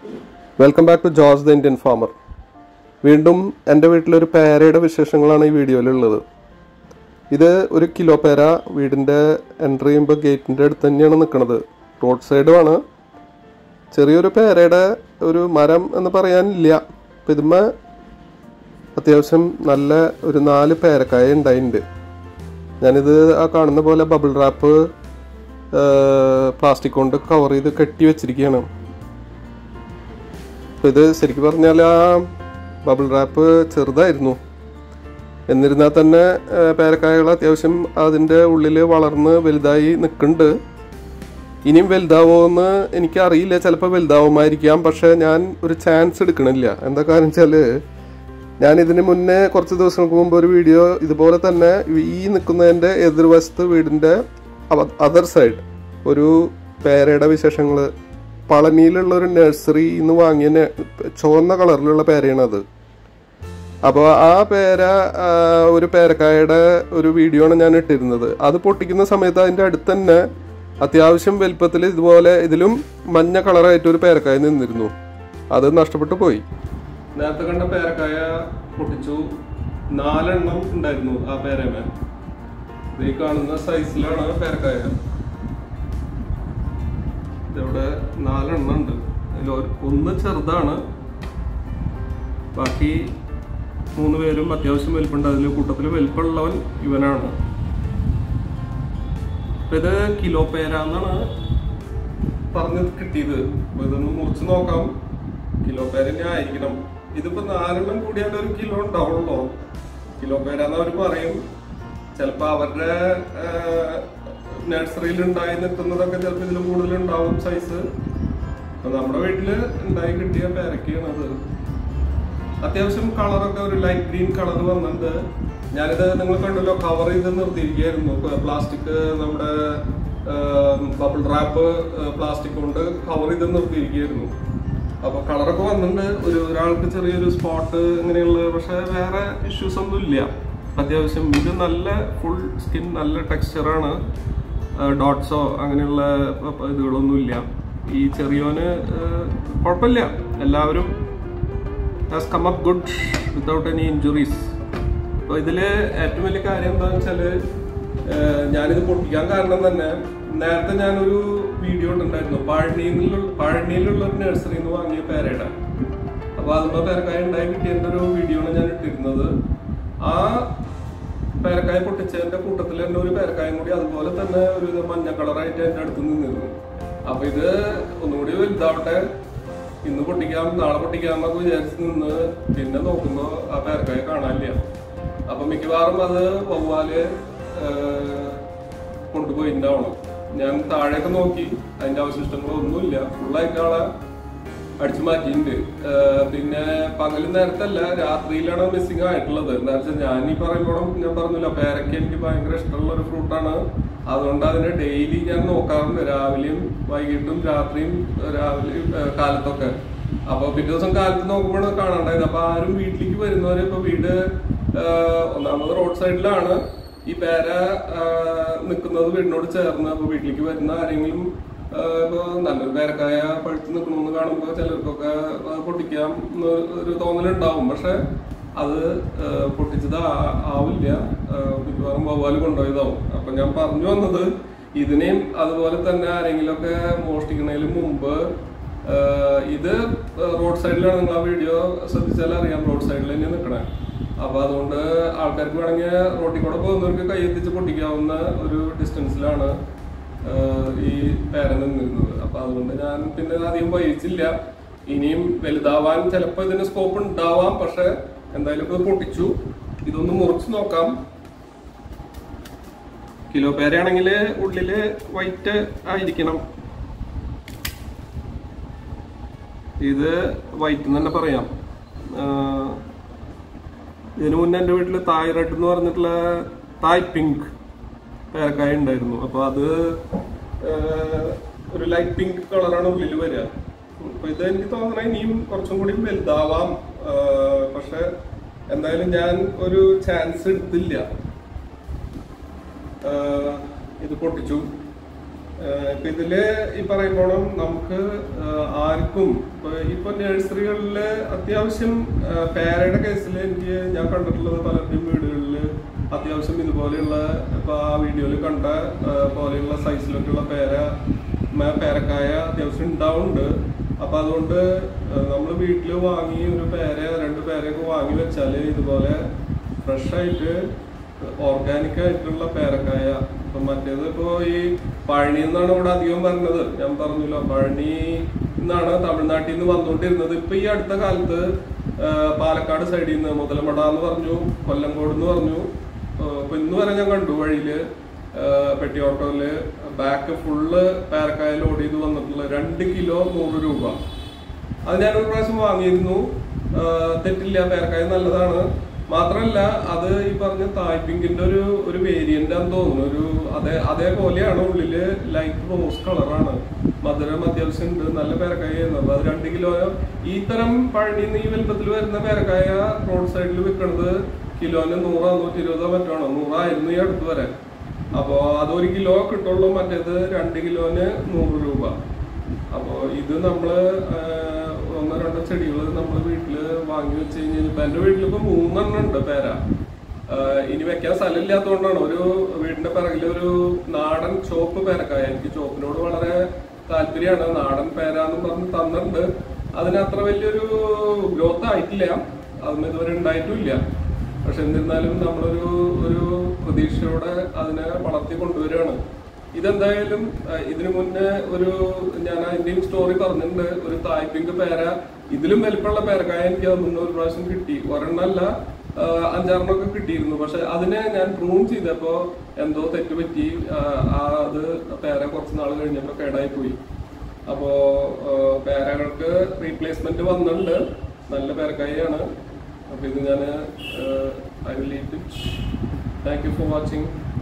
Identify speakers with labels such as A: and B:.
A: welcome back to George the Indian farmer വീണ്ടും എൻ്റെ വീട്ടിലൊരു പേരയുടെ വിശേഷങ്ങളാണ് ഈ വീഡിയോയിലുള്ളത് ഇത് ഒരു കിലോ പേര വീടിൻ്റെ എൻട്രി ചെയ്യുമ്പോൾ ഗേറ്റിൻ്റെ അടുത്ത് തന്നെയാണ് നിൽക്കുന്നത് റോഡ് സൈഡുമാണ് ചെറിയൊരു പേരയുടെ ഒരു മരം എന്ന് പറയാനില്ല അപ്പം ഇതുമ്മ അത്യാവശ്യം നല്ല ഒരു നാല് പേരക്കായ ഉണ്ടായിട്ടുണ്ട് ഞാനിത് ആ കാണുന്ന പോലെ ബബിൾ റാപ്പ് പ്ലാസ്റ്റിക് കൊണ്ട് കവർ ചെയ്ത് കെട്ടി വെച്ചിരിക്കുകയാണ് അപ്പോൾ ഇത് ശരിക്കും പറഞ്ഞാൽ ആ ബബിൾ റാപ്പ് ചെറുതായിരുന്നു എന്നിരുന്നാൽ തന്നെ ആ, പേരക്കായകൾ അത്യാവശ്യം അതിൻ്റെ ഉള്ളിൽ വളർന്ന് വലുതായി നിൽക്കുന്നുണ്ട് ഇനിയും വലുതാവോ എന്ന് എനിക്കറിയില്ല ചിലപ്പോൾ വലുതാവുമായിരിക്കാം പക്ഷേ ഞാൻ ഒരു ചാൻസ് എടുക്കണില്ല എന്താ കാരണം വെച്ചാൽ ഞാൻ ഇതിന് മുന്നേ കുറച്ച് ദിവസങ്ങൾക്ക് മുമ്പ് ഒരു വീഡിയോ ഇതുപോലെ തന്നെ ഈ നിൽക്കുന്നതിൻ്റെ എതിർവശത്ത് വീടിൻ്റെ അതർ സൈഡ് ഒരു പേരയുടെ വിശേഷങ്ങൾ പളനിയിലുള്ള ഒരു നഴ്സറിയിൽ നിന്ന് വാങ്ങിയ നെ- ചുവന്ന കളറിലുള്ള പേരയാണ് അത് അപ്പോൾ ആ പേര ആ, ഒരു പേരക്കായയുടെ ഒരു വീഡിയോ ആണ് ഞാൻ ഇട്ടിരുന്നത് അത് പൊട്ടിക്കുന്ന സമയത്ത് അതിൻ്റെ അടുത്ത് തന്നെ അത്യാവശ്യം വലുപ്പത്തിൽ ഇതുപോലെ ഇതിലും മഞ്ഞ കളറായിട്ട് ഒരു പേരക്കായ നിന്നിരുന്നു അത് നഷ്ടപ്പെട്ടു പോയി നേരത്തെ കണ്ട പേരക്കായ പൊട്ടിച്ചു നാലെണ്ണം ഉണ്ടായിരുന്നു ആ പേരമേ ഈ കാണുന്ന സൈസിലാണ് പേരക്കായ ഇവിടെ നാലെണ്ണം ഉണ്ട് അതിൽ ഒരു- ഒന്ന് ചെറുതാണ് ബാക്കി മൂന്ന് പേരും അത്യാവശ്യം വലിപ്പമുണ്ട് അതിൽ കൂട്ടത്തിൽ വലിപ്പമുള്ളവൻ ഇവനാണ് അപ്പൊ ഇത് കിലോ പേരാന്നാണ് പറഞ്ഞ് കിട്ടിയത് അപ്പൊ ഇതൊന്ന് മുറിച്ച് നോക്കാം കിലോ പേര തന്നെ ആയിരിക്കണം ഇതിപ്പോ നാലെണ്ണം കൂടിയാണ്ട് ഒരു കിലോ ഉണ്ടാവുള്ളൂ കിലോ പേരാന്ന് അവർ പറയും ചിലപ്പോ അവരുടെ നഴ്സറിയിൽ ഉണ്ടായി നിൽക്കുന്നതൊക്കെ ചിലപ്പോൾ ഇതിൽ കൂടുതൽ ഉണ്ടാവും സൈസ് അപ്പൊ നമ്മുടെ വീട്ടില് ഉണ്ടായി കിട്ടിയ പേരക്കയാണ് അത് അത്യാവശ്യം കളറൊക്കെ ഒരു ലൈറ്റ് ഗ്രീൻ കളർ വന്നിട്ടുണ്ട് ഞാനിത് നിങ്ങൾ കണ്ടല്ലോ കവർ ചെയ്ത് നിർത്തിയിരിക്കുകയായിരുന്നു പ്ലാസ്റ്റിക് നമ്മുടെ ബബിൾ റാപ്പ് പ്ലാസ്റ്റിക് കൊണ്ട് കവർ ചെയ്ത് നിർത്തിയിരിക്കുകയായിരുന്നു അപ്പൊ കളറൊക്കെ വന്നിട്ടുണ്ട് ഒരു ഒരാൾക്ക് ചെറിയൊരു സ്പോട്ട് ഇങ്ങനെയുള്ള പക്ഷെ വേറെ ഇഷ്യൂസ് ഒന്നും ഇല്ല അത്യാവശ്യം ഇത് നല്ല ഫുൾ സ്കിൻ നല്ല ടെക്സ്ചറാണ് ഡോട്ട്സോ അങ്ങനെയുള്ള പ- പ- ഇതുകളൊന്നും ഇല്ല ഈ ചെറിയോന് ഏഹ്, കുഴപ്പമില്ല എല്ലാവരും has come up good without any injuries അപ്പോൾ ഇതിൽ ഏറ്റവും വലിയ കാര്യം എന്താണെന്ന് വെച്ചാൽ ഞാനിത് പൊട്ടിക്കാൻ കാരണം തന്നെ നേരത്തെ ഞാനൊരു വീഡിയോ ഇട്ടുണ്ടായിരുന്നു പഴനിയിലുള്ള പഴനിയിലുള്ള ഒരു നഴ്സറിയിൽ നിന്ന് വാങ്ങിയ പേരയുടെ അപ്പോൾ അതുമ്പോൾ പേരക്കായ ഉണ്ടായി കിട്ടിയതിൻ്റെ ഒരു വീഡിയോ ആണ് ഞാൻ ഇട്ടിരുന്നത് ആ പേരക്കായ പൊട്ടിച്ചതിന്റെ കൂട്ടത്തിൽ തന്നെ ഒരു പേരക്കായും കൂടി അതുപോലെ തന്നെ ഒരു ഇത് മഞ്ഞ കളറായിട്ട് എൻ്റെ അടുത്ത് നിന്നിരുന്നു അപ്പൊ ഇത് ഒന്നുകൂടി വലുതാവട്ടെ ഇന്ന് പൊട്ടിക്കാം നാളെ പൊട്ടിക്കാം എന്നൊക്കെ വിചാരിച്ച് നിന്ന് പിന്നെ നോക്കുമ്പോ ആ പേരക്കായ കാണാനില്ല അപ്പൊ മിക്കവാറും അത് വവ്വാല് ഏഹ്, കൊണ്ടുപോയിട്ടുണ്ടാവണം ഞാൻ താഴേക്ക് നോക്കി അതിന്റെ അവശിഷ്ടങ്ങളൊന്നുമില്ല ഫുള്ളായിട്ട് ആളെ അടിച്ചു മാറ്റിയിട്ടുണ്ട് ഏഹ് പിന്നെ പകല് നേരത്തല്ല രാത്രിയിലാണ് മിസ്സിംഗ് ആയിട്ടുള്ളത് എന്താ വെച്ചാൽ ഞാൻ ഈ പറയുമ്പോഴും ഞാൻ പറഞ്ഞില്ല പേരക്ക എനിക്ക് ഭയങ്കര ഇഷ്ടമുള്ള ഒരു ഫ്രൂട്ടാണ് അതുകൊണ്ട് അതിനെ ഡെയിലി ഞാൻ നോക്കാറുണ്ട് രാവിലെയും വൈകിട്ടും രാത്രിയും ഏഹ് രാവിലെയും ഏഹ് കാലത്തൊക്കെ അപ്പൊ പിറ്റേ ദിവസം കാലത്ത് നോക്കുമ്പോഴാണ് കാണാണ്ടായത് അപ്പൊ ആരും വീട്ടിലേക്ക് വരുന്നവര് ഇപ്പൊ വീട് ഏഹ് ഒന്നാമത് റോഡ് സൈഡിലാണ് ഈ പേര നിൽക്കുന്നത് വീടിനോട് ചേർന്ന് അപ്പൊ വീട്ടിലേക്ക് വരുന്ന ആരെങ്കിലും ആഹ് ഇപ്പൊ നല്ലൊരു പേരക്കായ പഴുത്ത് നിൽക്കണമെന്ന് കാണുമ്പോൾ ചിലർക്കൊക്കെ അത് പൊട്ടിക്കാം എന്ന് ഒരു തോന്നലുണ്ടാവും പക്ഷെ അത് ആഹ് പൊട്ടിച്ചത് ആ- ആവില്ല ആഹ് മിക്കവാറും വവ്വാല് കൊണ്ടുപോയതാവും അപ്പൊ ഞാൻ പറഞ്ഞു വന്നത് ഇതിനെയും അതുപോലെ തന്നെ ആരെങ്കിലുമൊക്കെ മോഷ്ടിക്കുന്നതിന് മുമ്പ് ആഹ് ഇത് റോഡ് സൈഡിലാണ് നിങ്ങൾ ആ വീഡിയോ ശ്രദ്ധിച്ചാൽ അറിയാം റോഡ് സൈഡിൽ തന്നെ നിൽക്കണേ അപ്പൊ അതുകൊണ്ട് ആൾക്കാർക്ക് വേണമെങ്കിൽ റോട്ടിൽ കൂടെ പോകുന്നവർക്ക് കൈയെത്തിച്ച് പൊട്ടിക്കാവുന്ന ഒരു ഡിസ്റ്റൻസിലാണ് ആഹ് ഈ പേര നിന്നിരുന്നത് അപ്പൊ അതുകൊണ്ട് ഞാൻ പിന്നെ അധികം വഹിച്ചില്ല ഇനിയും വലുതാവാൻ ചിലപ്പോൾ ഇതിന് സ്കോപ്പ് ഉണ്ടാവാം പക്ഷെ എന്തായാലും ഇപ്പൊ ഇത് പൊട്ടിച്ചു ഇതൊന്ന് മുറിച്ച് നോക്കാം കിലോ പേരയാണെങ്കിൽ ഉള്ളില് വൈറ്റ് ആയിരിക്കണം ഇത് വൈറ്റ് എന്ന് തന്നെ പറയാം ആഹ് ഇതിനു മുന്നേ എൻ്റെ വീട്ടിൽ തായ് റെഡ് എന്ന് പറഞ്ഞിട്ടുള്ള തായ് പിങ്ക് പേരക്കായ ഉണ്ടായിരുന്നു അപ്പൊ അത് ആഹ്, ഒരു ലൈറ്റ് പിങ്ക് കളറാണ് ഉള്ളിൽ വരിക അപ്പൊ ഇത് എനിക്ക് തോന്നണ ഇനിയും കുറച്ചും കൂടി വലുതാവാം ആഹ്, പക്ഷെ എന്തായാലും ഞാൻ ഒരു ചാൻസ് എടുത്തില്ല ആഹ്, ഇത് പൊട്ടിച്ചു ഏഹ് ഇപ്പൊ ഇതില് ഈ പറയുമ്പോഴും നമുക്ക് ഏഹ് ആർക്കും ഇപ്പൊ ഇപ്പൊ നഴ്സറികളില് അത്യാവശ്യം ഏഹ് പേരയുടെ കേസിൽ എനിക്ക് ഞാൻ കണ്ടിട്ടുള്ളത് പലരുടെയും വീടുകളിൽ അത്യാവശ്യം ഇതുപോലെയുള്ള ഇപ്പൊ ആ വീഡിയോയിൽ കണ്ട ഏഹ് പോലെയുള്ള സൈസിലൊക്കെയുള്ള പേര മ- പേരക്കായ അത്യാവശ്യം ഉണ്ടാവുന്നുണ്ട് അപ്പൊ അതുകൊണ്ട് നമ്മൾ വീട്ടിൽ വാങ്ങി ഒരു പേര രണ്ട് പേരയൊക്കെ വാങ്ങി വെച്ചാല് ഇതുപോലെ ഫ്രഷ് ആയിട്ട് ഓർഗാനിക് ആയിട്ടുള്ള പേരക്കായ ഇപ്പൊ മറ്റേത് ഇപ്പോ ഈ പഴനി എന്നാണ് ഇവിടെ അധികം വരുന്നത് ഞാൻ പറഞ്ഞല്ലോ പഴനി എന്നാണ് തമിഴ്നാട്ടിൽ നിന്ന് വന്നുകൊണ്ടിരുന്നത് ഇപ്പൊ ഈ അടുത്ത കാലത്ത് ആ, പാലക്കാട് സൈഡിൽ നിന്ന് മുതലമട എന്ന് പറഞ്ഞു കൊല്ലങ്കോട് എന്ന് പറഞ്ഞു ആ, ഇപ്പൊ ഇന്ന് വരെ ഞാൻ കണ്ടു വഴിയില് ആ, പെട്ടി ഓട്ടോയില് ബാക്ക് ഫുള്ള് പേരക്കായ ലോഡ് ചെയ്ത് വന്നിട്ടുള്ള രണ്ട് കിലോ നൂറ് രൂപ അത് ഞാൻ ഒരു പ്രാവശ്യം വാങ്ങിയിരുന്നു ആ, തെറ്റില്ല പേരക്കായ നല്ലതാണ് മാത്രമല്ല അത് ഈ പറഞ്ഞ തായ്പിങ്കിന്റെ ഒരു ഒരു വേരിയന്റ് ആണെന്ന് തോന്നുന്നു ഒരു അതേ അതേപോലെയാണ് ഉള്ളില് ലൈറ്റ് റോസ് കളറാണ് മധുരം അത്യാവശ്യം ഉണ്ട് നല്ല പേരക്കായ എന്നത് അത് രണ്ട് കിലോ ഈ തരം പഴനി ഈ വലുപ്പത്തിൽ വരുന്ന പേരക്കായ റോഡ് സൈഡിൽ വിൽക്കണത് കിലോന് നൂറോ നൂറ്റി ഇരുപതോ മറ്റാണോ നൂറായിരുന്നു ഈ അടുത്ത് വരെ അപ്പോ അത് ഒരു കിലോ കിട്ടുള്ളൂ മറ്റേത് രണ്ട് കിലോന് നൂറ് രൂപ അപ്പോ ഇത് നമ്മള് ആ, ഒന്നോ രണ്ടോ ചെടികൾ നമ്മൾ വീട്ടില് വാങ്ങി വെച്ച് കഴിഞ്ഞാൽ ഇപ്പൊ എന്റെ വീട്ടിൽ ഇപ്പൊ മൂന്നെണ്ണം ഉണ്ട് പേര ആ, ഇനി വെക്കാൻ സ്ഥലമില്ലാത്തതുകൊണ്ടാണ് ഒരു വീടിന്റെ പിറകിൽ ഒരു നാടൻ ചോപ്പ് പേരക്കായ എനിക്ക് ചോപ്പിനോട് വളരെ താല്പര്യമാണ് നാടൻ പേര എന്ന് പറഞ്ഞ് തന്നിട്ടുണ്ട് അതിന് അത്ര വലിയൊരു ഗ്രോത്ത് ആയിട്ടില്ല അതൊന്നും ഇതുവരെ ഉണ്ടായിട്ടുമില്ല പക്ഷെ എന്നിരുന്നാലും നമ്മളൊരു ഒരു പ്രതീക്ഷയോടെ അതിനെ വളർത്തി കൊണ്ടുവരികയാണ് ഇതെന്തായാലും അഹ് ഇതിനു മുന്നേ ഒരു ഞാൻ അതിന്റെയും സ്റ്റോറി പറഞ്ഞിട്ടുണ്ട് ഒരു തായ്പിങ്ക് പേര ഇതിലും വലിപ്പമുള്ള പേരക്കായ എനിക്ക് അത് മുന്നേ ഒരു പ്രാവശ്യം കിട്ടി ഒരെണ്ണല്ല ആഹ് അഞ്ചാറെണ്ണമൊക്കെ കിട്ടിയിരുന്നു പക്ഷെ അതിനെ ഞാൻ പ്രൂൺ ചെയ്തപ്പോ എന്തോ തെറ്റുപറ്റി ആഹ് ആ അത് പേര കുറച്ച് നാൾ കഴിഞ്ഞപ്പോ കേടായി പോയി അപ്പോ ആഹ് പേരകൾക്ക് റീപ്ലേസ്മെന്റ് വന്നിട്ടുണ്ട് നല്ല പേരക്കായാണ് അപ്പൊ ഇത് ഞാൻ I will leave it thank you for watching